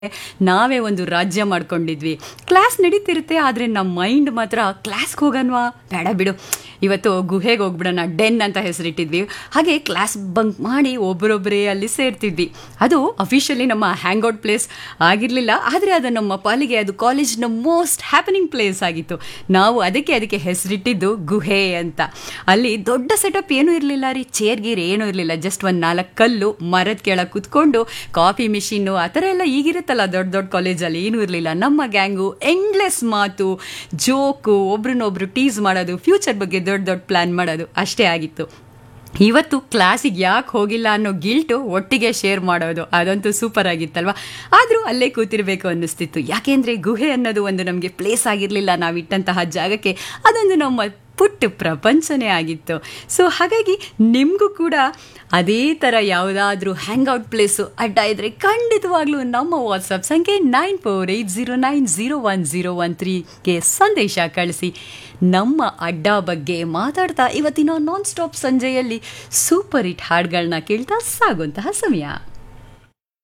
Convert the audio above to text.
ನಾವೇ ಒಂದು ರಾಜ್ಯ ಮಾಡ್ಕೊಂಡಿದ್ವಿ ಕ್ಲಾಸ್ ನಡೀತಿರುತ್ತೆ ಆದರೆ ನಮ್ಮ ಮೈಂಡ್ ಮಾತ್ರ ಕ್ಲಾಸ್ಗೆ ಹೋಗನ್ವಾ ಬೇಡ ಬಿಡು ಇವತ್ತು ಗುಹೆಗೆ ಹೋಗ್ಬಿಡೋಣ ಡೆನ್ ಅಂತ ಹೆಸರಿಟ್ಟಿದ್ವಿ ಹಾಗೆ ಕ್ಲಾಸ್ ಬಂಕ್ ಮಾಡಿ ಒಬ್ಬರೊಬ್ಬರೇ ಅಲ್ಲಿ ಸೇರ್ತಿದ್ವಿ ಅದು ಅಫಿಷಿಯಲಿ ನಮ್ಮ ಹ್ಯಾಂಗ್ಔಟ್ ಪ್ಲೇಸ್ ಆಗಿರಲಿಲ್ಲ ಆದರೆ ಅದು ನಮ್ಮ ಪಾಲಿಗೆ ಅದು ಕಾಲೇಜ್ನ ಮೋಸ್ಟ್ ಹ್ಯಾಪನಿಂಗ್ ಪ್ಲೇಸ್ ಆಗಿತ್ತು ನಾವು ಅದಕ್ಕೆ ಅದಕ್ಕೆ ಹೆಸರಿಟ್ಟಿದ್ದು ಗುಹೆ ಅಂತ ಅಲ್ಲಿ ದೊಡ್ಡ ಸೆಟಪ್ ಏನೂ ಇರಲಿಲ್ಲ ರೀ ಚೇರ್ ಗೀರ್ ಏನೂ ಇರಲಿಲ್ಲ ಜಸ್ಟ್ ಒಂದು ನಾಲ್ಕು ಕಲ್ಲು ಮರದ ಕೆಳಗೆ ಕುತ್ಕೊಂಡು ಕಾಫಿ ಮಿಷಿನ್ನು ಆ ಥರ ಎಲ್ಲ ಈಗಿರುತ್ತಲ್ಲ ದೊಡ್ಡ ದೊಡ್ಡ ಕಾಲೇಜಲ್ಲಿ ಏನೂ ಇರಲಿಲ್ಲ ನಮ್ಮ ಗ್ಯಾಂಗು ಎಂಡ್ಲೆಸ್ ಮಾತು ಜೋಕು ಒಬ್ರನ್ನೊಬ್ರು ಟೀಸ್ ಮಾಡೋದು ಫ್ಯೂಚರ್ ಬಗ್ಗೆ ದೊಡ್ಡ ದೊಡ್ಡ ಪ್ಲ್ಯಾನ್ ಮಾಡೋದು ಅಷ್ಟೇ ಆಗಿತ್ತು ಇವತ್ತು ಕ್ಲಾಸಿಗೆ ಯಾಕೆ ಹೋಗಿಲ್ಲ ಅನ್ನೋ ಗಿಲ್ಟು ಒಟ್ಟಿಗೆ ಶೇರ್ ಮಾಡೋದು ಅದಂತೂ ಸೂಪರ್ ಆಗಿತ್ತಲ್ವ ಆದರೂ ಅಲ್ಲೇ ಕೂತಿರ್ಬೇಕು ಅನ್ನಿಸ್ತಿತ್ತು ಯಾಕೆಂದರೆ ಗುಹೆ ಅನ್ನೋದು ಒಂದು ನಮಗೆ ಪ್ಲೇಸ್ ಆಗಿರಲಿಲ್ಲ ನಾವು ಇಟ್ಟಂತಹ ಜಾಗಕ್ಕೆ ಅದೊಂದು ನಮ್ಮ ಪುಟ್ಟ ಪ್ರಪಂಚನೇ ಆಗಿತ್ತು ಸೊ ಹಾಗಾಗಿ ನಿಮಗೂ ಕೂಡ ಅದೇ ಥರ ಯಾವುದಾದ್ರೂ ಹ್ಯಾಂಗ್ಔಟ್ ಪ್ಲೇಸು ಅಡ್ಡ ಇದ್ದರೆ ಖಂಡಿತವಾಗ್ಲೂ ನಮ್ಮ ವಾಟ್ಸಪ್ ಸಂಖ್ಯೆ nine four eight zero nine zero one zero one ತ್ರೀಗೆ ಸಂದೇಶ ಕಳಿಸಿ ನಮ್ಮ ಅಡ್ಡ ಬಗ್ಗೆ ಮಾತಾಡ್ತಾ ಇವತ್ತಿನ ನಾನ್ ಸ್ಟಾಪ್ ಸಂಜೆಯಲ್ಲಿ ಸೂಪರ್ ಹಿಟ್ ಹಾಡುಗಳನ್ನ ಕೇಳ್ತಾ ಸಾಗುವಂತಹ ಸಮಯ